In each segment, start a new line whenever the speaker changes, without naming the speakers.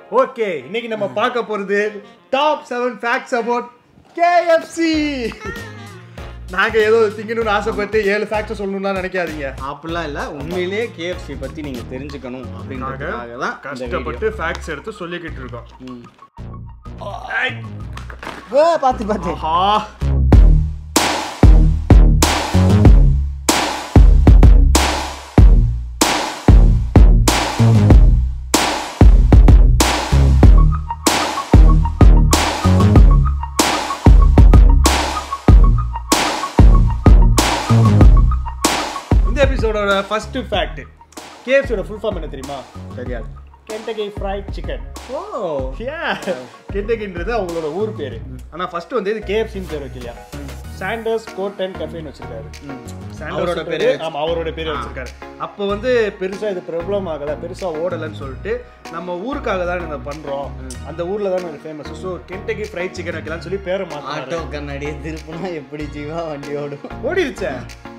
Okay இன்னைக்கு நம்ம பார்க்க போறது top seven facts about KFC நாங்க ஏதோ திங்கணும்னு ஆசைப்பட்டு ஏழு ஃபேக்ட்ஸ் சொல்லணும்னா நினைக்காதீங்க
அப்படிலாம் இல்ல உண்மையிலேயே கேஎஃப்சி பத்தி நீங்க தெரிஞ்சுக்கணும் அப்படின்றதுக்காக தான் இந்த
கஷ்டப்பட்டு ஃபேக்ட்ஸ் எடுத்து சொல்லிக்கிட்டு இருக்கோம் ஐ,
வீடியோ பார்த்து பார்த்து
ஆஹா இந்த எபிசோடோட ஃபர்ஸ்ட் ஃபேக்ட் கேஎஃப்சியோட ஃபுல் ஃபார்ம் என்ன தெரியுமா
தெரியாது
கென்டகி ஃப்ரைட் சிக்கன்
ஓ
கென்டகின்றது அவங்களோட ஊர் பேரு ஆனா ஃபர்ஸ்ட் வந்து இது கேஎஃப்சின்னு பேர் வைக்கலையா சாண்டர்ஸ் கோட் அண்ட் கஃபேன்னு வச்சிருக்காரு சாண்டர்ஸ்
அவரோட
பேரு
பேரு
ஆமா அவரோட பேரு வச்சிருக்காரு அப்போ வந்து பெருசா இது பிரபலம் ஆகல பெருசா ஓடலன்னு சொல்லிட்டு நம்ம ஊருக்காக தான் இதை பண்றோம் அந்த ஊர்ல தான் famous so Kentucky fried chicken வைக்கலாம்னு சொல்லி பேரை மாத்தாரு
ஆட்டோ கண்ணாடியை திருப்பினா எப்படி ஜீவா வண்டி ஓடும்
ஓடிடுச்சே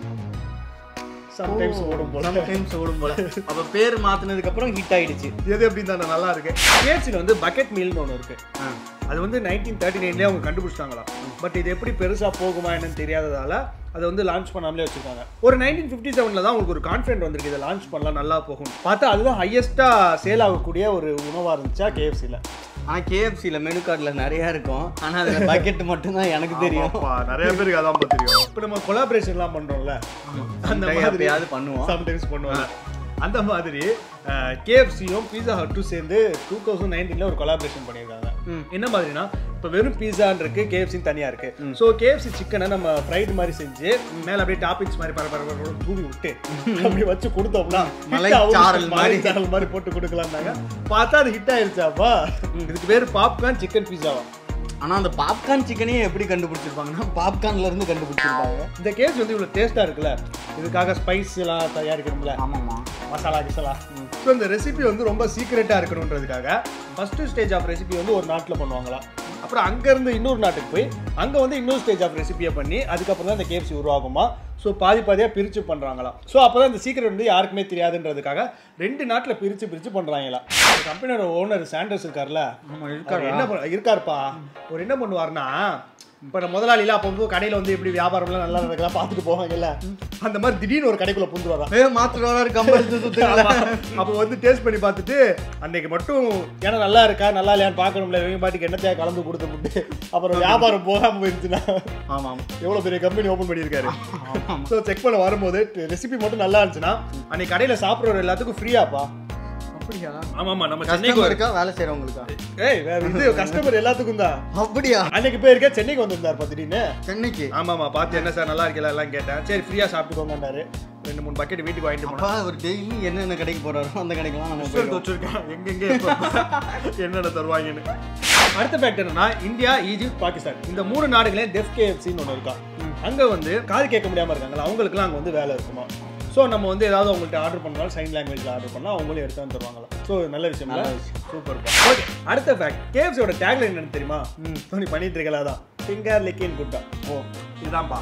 சம்டைம்ஸ் ஓடும் போல
சம்டைம்ஸ் ஓடும் போல அப்ப பேர் மாத்தினதுக்கு அப்புறம் ஹிட் ஆயிடுச்சு
எது எப்படி தானே நல்லா இருக்கு கேஎஃப்சியில் வந்து பக்கெட் மீல்னு ஒன்று இருக்கு
ஆ.
அது வந்து நைன்டீன் தேர்ட்டி நைன்லேயே அவங்க கண்டுபிடிச்சிட்டாங்களாம் பட் இது எப்படி பெருசாக போகுமா என்னன்னு தெரியாததால அதை வந்து லான்ச் பண்ணாமலே வச்சிருக்காங்க ஒரு நைன்டீன் ஃபிஃப்டி செவனில் தான் உங்களுக்கு ஒரு கான்ஃபிடென்ட் வந்திருக்கு இதை லான்ச் பண்ணலாம் நல்லா போகும் பார்த்தா அதுதான் ஹையஸ்ட்டாக சேல் ஆகக்கூடிய ஒரு உணவாக இருந்துச்சா கேஎஃப்சியில்
ஆனா கேஎஃப்சில மெனு கார்டுல நிறைய இருக்கும் ஆனா அதுல பக்கெட் மட்டும் தான் எனக்கு தெரியும்
நிறைய பேருக்கு அதான் தெரியும் இப்போ நம்ம கொலாபரேஷன்லாம் பண்ணுறோம்ல அந்த மாதிரி
எப்பயாவது பண்ணுவோம்
சம்டைம்ஸ் பண்ணுவாங்க அந்த மாதிரி கேஎஃப்சியும் பீஸா ஹட்டும் சேர்ந்து டூ தௌசண்ட் நைன்டீனில் ஒரு கொலாபரேஷன் பண்ணியிருக்காங்க என்ன மாதிரினா இப்போ வெறும் பீஸான் இருக்கு கேஎஃப்சி தனியா இருக்கு ஸோ கேஎஃப்சி சிக்கனை நம்ம ஃப்ரைடு மாதிரி செஞ்சு மேல அப்படியே டாப்பிங்ஸ் மாதிரி பர பர பர தூவி விட்டு அப்படி வச்சு கொடுத்தோம்னா
மலை
hit ஆகும்.
சாரல்
மலை
மாதிரி.
சாரல் மாதிரி போட்டு கொடுக்கலாம்னாங்க பார்த்தா அது ஹிட் ஆயிருச்சாப்பா இதுக்கு பேர் பாப்கார்ன் சிக்கன் பீஸாவா
ஆனா அந்த பாப்கார்ன் சிக்கனையும் எப்படி கண்டுபிடிச்சிருப்பாங்கன்னா பாப்கார்ன்ல இருந்து கண்டுபிடிச்சிருப்பாங்க
இந்த கேஸ் வந்து இவ்வளவு டேஸ்டா இருக்குல்ல இதுக்காக ஸ்பைஸ் எல்லாம் தயாரிக்கணும்ல
ஆமாமா
மசாலா கிசலா ஸோ இந்த ரெசிபி வந்து ரொம்ப சீக்ரெட்டாக இருக்கணுன்றதுக்காக ஃபர்ஸ்ட் ஸ்டேஜ் ஆஃப் ரெசிபி வந்து ஒரு நாட்டில் பண்ணுவாங்களாம் அப்புறம் அங்கேருந்து இன்னொரு நாட்டுக்கு போய் அங்கே வந்து இன்னொரு ஸ்டேஜ் ஆஃப் ரெசிபியை பண்ணி அதுக்கப்புறம் தான் இந்த கேப்சி உருவாகுமா ஸோ பாதி பாதியாக பிரித்து பண்ணுறாங்களாம் ஸோ அப்போ தான் இந்த சீக்கிரம் வந்து யாருக்குமே தெரியாதுன்றதுக்காக ரெண்டு நாட்டில் பிரித்து பிரித்து பண்ணுறாங்களாம் கம்பெனியோட ஓனர் சாண்டர்ஸ் இருக்கார்ல
ஆமா
அவர் என்ன பண்ண இருக்காருப்பா அவர் என்ன பண்ணுவார்னா இப்போ நம்ம முதலாளியில அப்போ வந்து கடையில் வந்து எப்படி வியாபாரம்லாம் நல்லா நடக்கலாம் பார்த்துட்டு போவாங்கல்ல அந்த மாதிரி திடீர்னு ஒரு கடைக்குள்ள புந்து வரா
ஏ மாத்திரம் கம்பெனி சுத்துங்களா
அப்போ வந்து டேஸ்ட் பண்ணி பார்த்துட்டு அன்னைக்கு மட்டும் ஏன்னா நல்லா இருக்கா நல்லா இல்லையான்னு பார்க்கணும்ல இவங்க பாட்டுக்கு என்னத்தையா கலந்து கொடுத்து விட்டு அப்புறம் வியாபாரம் போகாம போயிருச்சுன்னா
ஆமாம்
எவ்வளோ பெரிய கம்பெனி ஓப்பன் பண்ணியிருக்காரு ஸோ செக் பண்ண வரும்போது ரெசிபி மட்டும் நல்லா இருந்துச்சுன்னா அன்னைக்கு கடையில் சாப்பிட்ற எல்லாத்துக்கும் ஃப்ரீயாப்பா
அப்படியா
ஆமாமா நம்ம சென்னைக்கு
கஸ்டமர்
வர
இருக்கா வேலை செய்யறவங்களுக்கா
ஏய் வேற இது கஸ்டமர் எல்லாத்துக்கும் தான்
அப்படியா
அன்னைக்கு போயிருக்க சென்னைக்கு வந்திருந்தார் திடீர்னு
சென்னைக்கு
ஆமாமா பார்த்து என்ன சார் நல்லா இருக்கல எல்லாம் கேட்டேன் சரி ஃப்ரீயா சாப்பிட்டுக்கோங்கன்னாரு ரெண்டு மூணு பக்கெட் வீட்டுக்கு வாங்கிட்டு போனேன்
அப்பா அவர் டெய்லி என்னென்ன கடைக்கு போறாரோ அந்த கடைக்கெல்லாம் நம்ம
ரிசல்ட்
போயிடுவோம்
வச்சிருக்கேன் எங்கெங்க எப்ப என்னென்ன தருவாங்கன்னு அடுத்த ஃபேக்ட் என்னன்னா இந்தியா ஈஜிப்ட் பாகிஸ்தான் இந்த மூணு நாடுகளே டெஃப் கேஎஃப்சின்னு ஒன்று இருக்கா அங்க வந்து காது கேட்க முடியாம இருக்காங்களா அவங்களுக்குலாம் அங்க வந்து வேலை இருக்குமா ஸோ நம்ம வந்து ஏதாவது அவங்கள்ட்ட ஆர்டர் பண்ணாலும் சைன் லாங்குவேஜ்ல ஆர்டர் பண்ணா அவங்களே எடுத்து வந்து தருவாங்களா ஸோ நல்ல விஷயம்
நல்ல
சூப்பர் ஓகே அடுத்த ஃபேக்ட் கேஎஃப்சியோட டேக்லைன் என்னன்னு தெரியுமா நீ பண்ணிட்டு இருக்கலா தான் ஃபிங்கர் லிக்கின் குட்டா ஓ இதுதான்ப்பா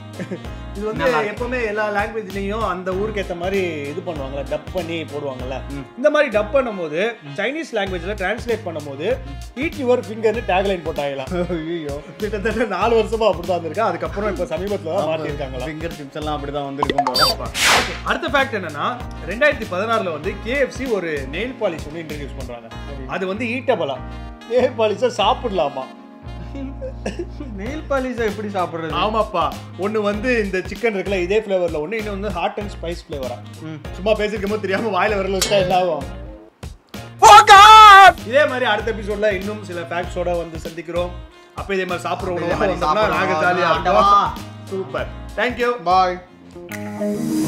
இது வந்து எப்பவுமே எல்லா லாங்குவேஜ்லயும் அந்த ஊருக்கு ஏத்த மாதிரி இது பண்ணுவாங்கல்ல டப் பண்ணி போடுவாங்கல்ல இந்த மாதிரி டப் பண்ணும்போது சைனீஸ் லாங்குவேஜ்ல டிரான்ஸ்லேட் பண்ணும்போது ஈட் யுவர் ஃபிங்கர்னு டேக்லைன் போட்டாங்களாம்
ஐயோ
கிட்டத்தட்ட நாலு வருஷமா அப்படிதான் இருந்திருக்கு அதுக்கப்புறம் இப்போ சமீபத்துல தான் மாட்டியிருக்காங்களா
ஃபிங்கர் டிப்ஸ் எல்லாம் அப்படிதான் வந்திருக்கும் போல
Okay, அடுத்த ஃபேக்ட் என்னன்னா ரெண்டாயிரத்தி பதினாறுல வந்து கேஎஃப்சி ஒரு நெயில் பாலிஷ் வந்து இன்ட்ரடியூஸ் பண்றாங்க அது வந்து ஈட்டபலா நெயில் பாலிஷை சாப்பிடலாமா
நெயில் பாலிஷை எப்படி சாப்பிடுறது
ஆமாப்பா ஒன்னு வந்து இந்த சிக்கன் இருக்குல்ல இதே ஃப்ளேவர்ல ஒன்னு இன்னும் வந்து ஹாட் அண்ட் ஸ்பைஸ் ஃப்ளேவரா சும்மா பேசிருக்கும் போது தெரியாம வாயில வரல வச்சா என்ன ஆகும் இதே மாதிரி அடுத்த எபிசோட்ல இன்னும் சில ஃபேக்ட்ஸோட வந்து சந்திக்கிறோம் அப்ப இதே மாதிரி சாப்பிடுற
இதே
உணவு
மாதிரி
வந்தோம்னா
சாப்பிடுறோம்.
நாங்க ஜாலியா
ஆண்டவா.
Super thank you
bye